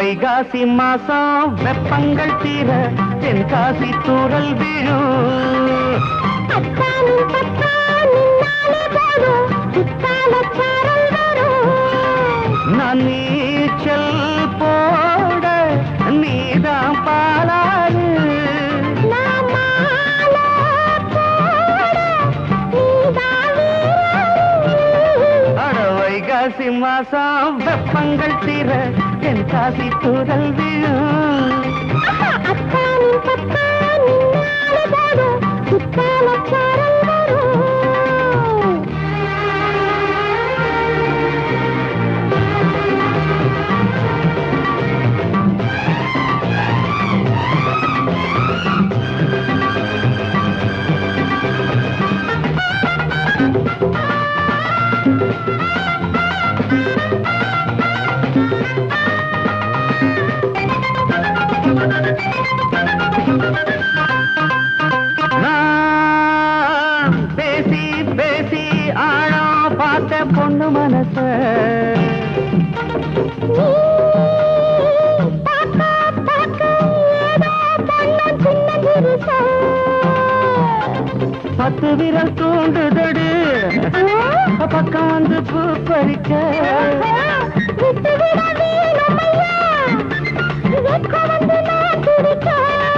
வைகாசி மாசம் வெப்பங்கள் தீர தென்காசி தூரல் விழும் அத்தானும் பத்தான் நின்னாலே போதும் குத்தால சாரல் வரும் நான் நீச்சல் போட நீதான் பாலாறு நான் மாலை போட நீதான் வீரரு. அட வைகாசி மாசம் வெப்பங்கள் தீர தென்காசி தூரல் விழும் அத்தானின் பத்தான் நின்னாலே போதும் குத்தால சாரல் வரும் நான் பேசி பேசி ஆழம் பார்த்த பொண்ணு மனச பாக்க பாக்க ஏதோ பண்ண சின்ன சிறுசா பத்து விரல் தூண்டுதடு பக்கம் வந்து பூ பறிக்க விட்டு விட வேணுமையா வெட்க வந்து நான் துடிக்க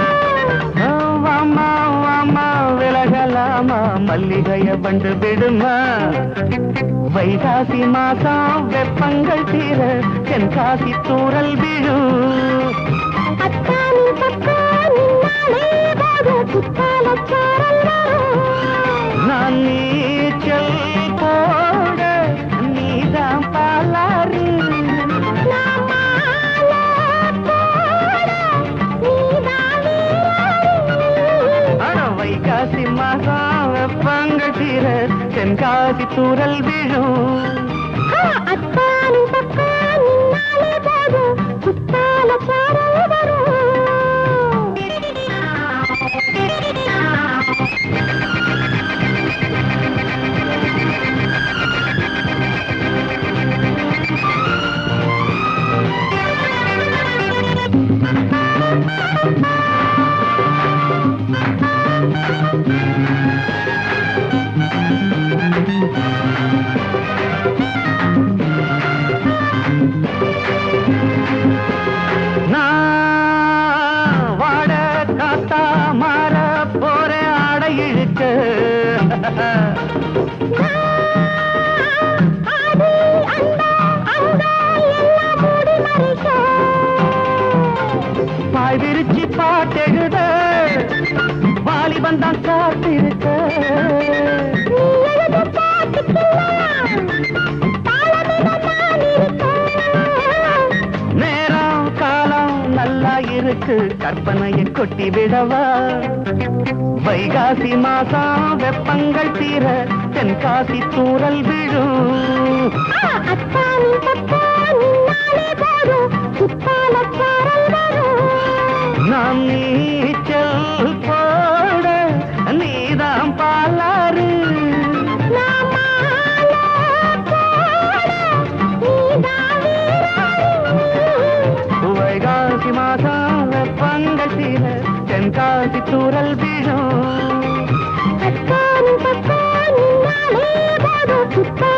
வாமா வாமா விலகலாமா மல்லிகைய பண்டு விடுமா வைகாசி மாசம் வெப்பங்கள் தீர தென்காசி தூரல் விழும் அத்தானின் பக்கம் நின்னாலே போதும் குத்தால சாரல் வரும் நான் நீச்சல் போட நீதான் பாலாறு நான் மாலை போட நீதான் வீரரு. அட வைகாசி மாசம் வெப்பங்கள் தீர தென்காசி தூரல் விழும் அத்தானின் பக்கம் நின்னாலே போதும் குத்தால சாரல் வரும் நான் வாட காத்தா மாற போற ஆடை இழுக்க ஆதி அந்த அங்க எல்லாம் மூடி மறைக்க பாய் விரிச்சு பாட்டெழுத வாலிபன் தான் காத்திருக்க நீ எழுது பாட்டுக்கெல்லாம் தாளமிட நான் இருக்க நேரம் காலம் நல்லா இருக்கு கற்பனையை கொட்டி விடவா வைகாசி மாசம் வெப்பங்கள் தீர தென்காசி தூரல் விழும் அத்தானின் பக்கம் நின்னாலே போதும் குத்தால சாரல் வரும் நாம் நீச்சல் போட நீதான் பாலாறு நான் மாலை போட நீதான் வீரரு. வைகாசி மாசம் வெப்பங்கள் தீர தென்காசி தூரல் விழும் அத்தானின் பக்கம் நின்னாலே போதும் குத்தால